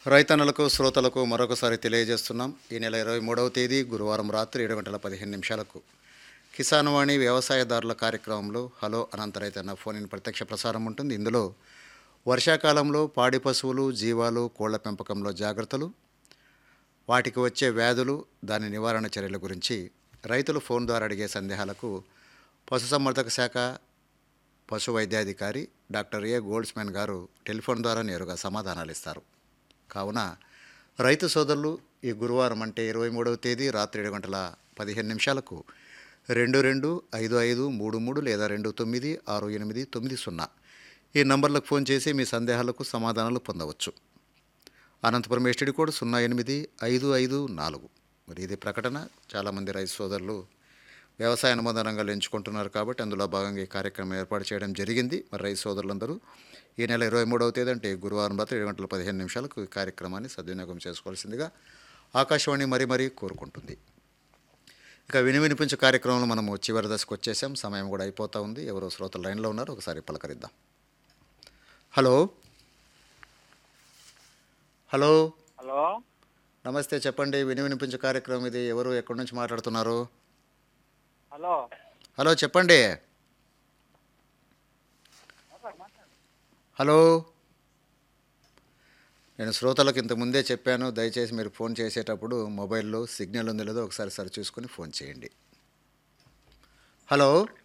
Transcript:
రైతన్నలకు శ్రోతలకు మరొకసారి తెలియజేస్తున్నాం ఈ నెల ఇరవై మూడవ తేదీ గురువారం రాత్రి ఏడు గంటల పదిహేను నిమిషాలకు కిసాన్ వాణి వ్యవసాయదారుల కార్యక్రమంలో హలో అనంత రైతన్న ఫోన్ ఇన్ ప్రత్యక్ష ప్రసారం ఉంటుంది ఇందులో వర్షాకాలంలో పాడి పశువులు జీవాలు కోళ్ల పెంపకంలో జాగ్రత్తలు వాటికి వచ్చే వ్యాధులు దాని నివారణ చర్యల గురించి రైతులు ఫోన్ ద్వారా అడిగే సందేహాలకు పశుసంవర్ధక శాఖ పశు వైద్యాధికారి డాక్టర్ ఏ గోల్డ్స్మెన్ గారు టెలిఫోన్ ద్వారా నేరుగా సమాధానాలు ఇస్తారు కావున రైతు సోదరులు ఈ గురువారం అంటే ఇరవై మూడవ తేదీ రాత్రి ఏడు గంటల పదిహేను నిమిషాలకు రెండు రెండు ఐదు ఐదు మూడు మూడు లేదా రెండు తొమ్మిది ఆరు ఎనిమిది తొమ్మిది సున్నా ఈ నంబర్లకు ఫోన్ చేసి మీ సందేహాలకు సమాధానాలు పొందవచ్చు అనంతపురం ఎస్టీడీ కోడ్ సున్నా ఎనిమిది ఐదు ఐదు నాలుగు మరి ఇది ప్రకటన చాలామంది రైతు సోదరులు వ్యవసాయ అనుబంధ రంగాలు ఎంచుకుంటున్నారు కాబట్టి అందులో భాగంగా ఈ కార్యక్రమం ఏర్పాటు చేయడం జరిగింది మరి రైతు సోదరులందరూ ఈ నెల ఇరవై మూడవ తేదీ అంటే గురువారం రాత్రి ఏడు గంటల పదిహేను నిమిషాలకు ఈ కార్యక్రమాన్ని సద్వినియోగం చేసుకోవాల్సిందిగా ఆకాశవాణి మరీ మరీ కోరుకుంటుంది ఇక విని వినిపించే కార్యక్రమంలో మనము చివరి దశకు వచ్చేసాం సమయం కూడా అయిపోతూ ఉంది ఎవరో శ్రోతలు లైన్లో ఉన్నారు ఒకసారి పలకరిద్దాం హలో హలో హలో నమస్తే చెప్పండి విని వినిపించే కార్యక్రమం ఇది ఎవరు ఎక్కడి నుంచి మాట్లాడుతున్నారు హలో హలో చెప్పండి హలో నేను శ్రోతలకు ఇంత ముందే చెప్పాను దయచేసి మీరు ఫోన్ చేసేటప్పుడు మొబైల్లో సిగ్నల్ ఉందో లేదో ఒకసారి సరి చూసుకొని ఫోన్ చేయండి హలో